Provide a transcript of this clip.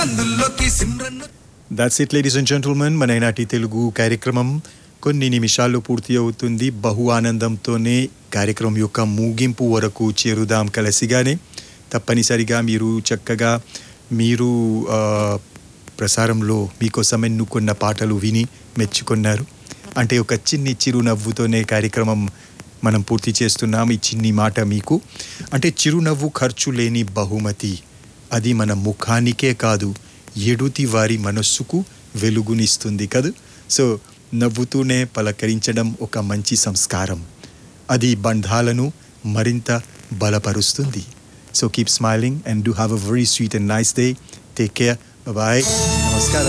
అందులోకి Simran that's it ladies and gentlemen మన ఈనాటి తెలుగు కార్యక్రమం కొన్ని నిమిషాల్లో పూర్తి అవుతుంది బహు ఆనందంతోనే కార్యక్రమం యొక్క ముగింపు వరకు చేరుదాం కలిసిగానే తప్పనిసరిగా మీరు చక్కగా మీరు ఆ, ప్రసారంలో మీకోసం ఎన్నుకున్న పాటలు విని మెచ్చుకున్నారు అంటే ఒక చిన్ని చిరునవ్వుతోనే కార్యక్రమం మనం పూర్తి చేస్తున్నాం ఈ చిన్ని మాట మీకు అంటే చిరునవ్వు ఖర్చు లేని బహుమతి అది మన ముఖానికే కాదు ఎడుతి వారి మనస్సుకు వెలుగునిస్తుంది కదూ సో నవ్వుతూనే పలకరించడం ఒక మంచి సంస్కారం అది బంధాలను మరింత బలపరుస్తుంది so keep smiling and do have a very sweet and nice day take care bye నమస్కారం